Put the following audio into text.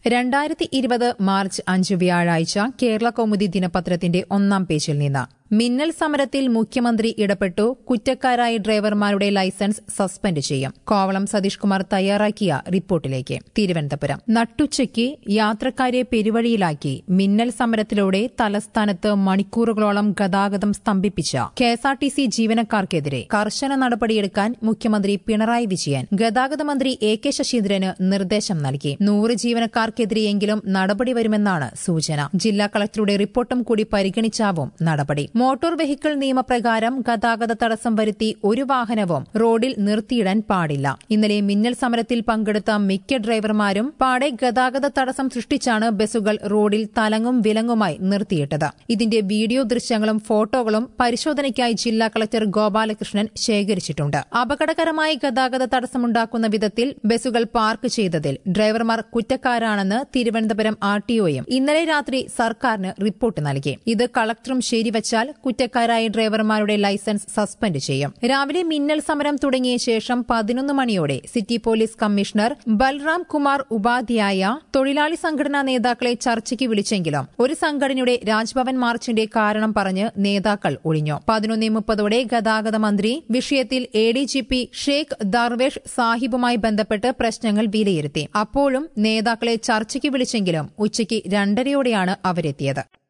രണ്ടായിരത്തി ഇരുപത് മാർച്ച് അഞ്ച് വ്യാഴാഴ്ച കേരള കൗമുദി ദിനപത്രത്തിന്റെ ഒന്നാം പേജിൽ നിന്ന് മിന്നൽ സമരത്തിൽ മുഖ്യമന്ത്രി ഇടപെട്ടു കുറ്റക്കാരായ ഡ്രൈവർമാരുടെ ലൈസൻസ് സസ്പെൻഡ് ചെയ്യും കോവളം സതീഷ് കുമാർ തയ്യാറാക്കിയ റിപ്പോർട്ടിലേക്ക് തിരുവനന്തപുരം നട്ടുച്ചയ്ക്ക് യാത്രക്കാരെ പെരുവഴിയിലാക്കി മിന്നൽ സമരത്തിലൂടെ തലസ്ഥാനത്ത് മണിക്കൂറുകളോളം ഗതാഗതം സ്തംഭിപ്പിച്ച കെഎസ്ആർടിസി ജീവനക്കാർക്കെതിരെ കർശന നടപടിയെടുക്കാൻ മുഖ്യമന്ത്രി പിണറായി വിജയൻ ഗതാഗത മന്ത്രി എ കെ ശശീന്ദ്രന് നിർദ്ദേശം നൽകി നൂറ് ജീവനക്കാർക്കെതിരെയെങ്കിലും നടപടി വരുമെന്നാണ് സൂചന ജില്ലാ കളക്ടറുടെ റിപ്പോർട്ടും കൂടി പരിഗണിച്ചാവും നടപടി മോട്ടോർ വെഹിക്കിൾ നിയമപ്രകാരം ഗതാഗത തടസ്സം വരുത്തി ഒരു വാഹനവും റോഡിൽ നിർത്തിയിടാൻ പാടില്ല ഇന്നലെ മിന്നൽ സമരത്തിൽ പങ്കെടുത്ത മിക്ക ഡ്രൈവർമാരും പാടെ ഗതാഗത തടസ്സം സൃഷ്ടിച്ചാണ് ബസ്സുകൾ റോഡിൽ തലങ്ങും വിലങ്ങുമായി നിർത്തിയിട്ടത് ഇതിന്റെ വീഡിയോ ദൃശ്യങ്ങളും ഫോട്ടോകളും പരിശോധനയ്ക്കായി ജില്ലാ കളക്ടർ ഗോപാലകൃഷ്ണൻ ശേഖരിച്ചിട്ടുണ്ട് അപകടകരമായ ഗതാഗത തടസ്സമുണ്ടാക്കുന്ന വിധത്തിൽ ബസ്സുകൾ പാർക്ക് ചെയ്തതിൽ ഡ്രൈവർമാർ കുറ്റക്കാരാണെന്ന് തിരുവനന്തപുരം ആർടിഒയും ഇന്നലെ രാത്രി സർക്കാരിന് റിപ്പോർട്ട് നൽകി ഇത് കളക്ടറും ശരിവച്ചാൽ കുറ്റക്കാരായ ഡ്രൈവർമാരുടെ ലൈസൻസ് സസ്പെൻഡ് ചെയ്യും രാവിലെ മിന്നൽ സമരം തുടങ്ങിയ ശേഷം പതിനൊന്ന് മണിയോടെ city police commissioner Balram Kumar Upadhyaya തൊഴിലാളി സംഘടനാ നേതാക്കളെ ചർച്ചയ്ക്ക് വിളിച്ചെങ്കിലും ഒരു സംഘടനയുടെ രാജ്ഭവൻ മാർച്ചിന്റെ കാരണം പറഞ്ഞ് നേതാക്കൾ ഒഴിഞ്ഞു പതിനൊന്നേ മുപ്പതോടെ ഗതാഗത മന്ത്രി വിഷയത്തിൽ A D G P Shekh Darvesh സാഹിബുമായി ബന്ധപ്പെട്ട് പ്രശ്നങ്ങൾ വിലയിരുത്തി അപ്പോഴും നേതാക്കളെ ചർച്ചയ്ക്ക് വിളിച്ചെങ്കിലും ഉച്ചയ്ക്ക് രണ്ടരയോടെയാണ് അവരെത്തിയത്